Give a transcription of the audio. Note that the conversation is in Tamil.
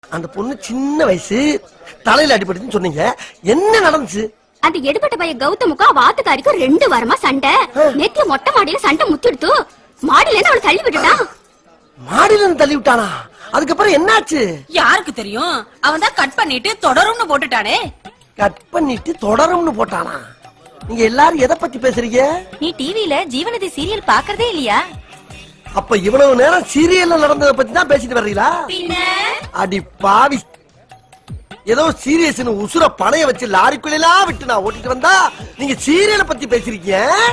அந்த பொண்ணு சின்ன வயசு தலையில அடிபட்டுச்சுன்னு சொன்னீங்க என்ன நடந்துச்சு அந்த எடுபட்ட பைய கௌதமுக்கும் அவ ஆத்துக்காரிக்கும் ரெண்டு வாரமா சண்டை நேத்து மொட்டை மாடியில சண்டை முத்திடுத்து மாடியில இருந்து அவளை தள்ளி விட்டுட்டான் மாடியில இருந்து தள்ளி விட்டானா அதுக்கப்புறம் என்னாச்சு யாருக்கு தெரியும் அவன் தான் கட் பண்ணிட்டு தொடரும்னு போட்டுட்டானே கட் பண்ணிட்டு தொடரும்னு போட்டானா நீங்க எல்லாரும் எதை பத்தி பேசுறீங்க நீ டிவில ஜீவனதி சீரியல் பாக்குறதே இல்லையா அப்ப இவ்வளவு நேரம் சீரியல்ல நடந்ததை பத்தி தான் பேசிட்டு வர்றீங்களா அடி பாவி ஏதோ சீரியஸ்னு உசுர பணைய வச்சு லாரிக்குள்ளெல்லாம் விட்டு நான் ஓட்டிட்டு வந்தா நீங்க சீரியலை பத்தி பேசுறீங்க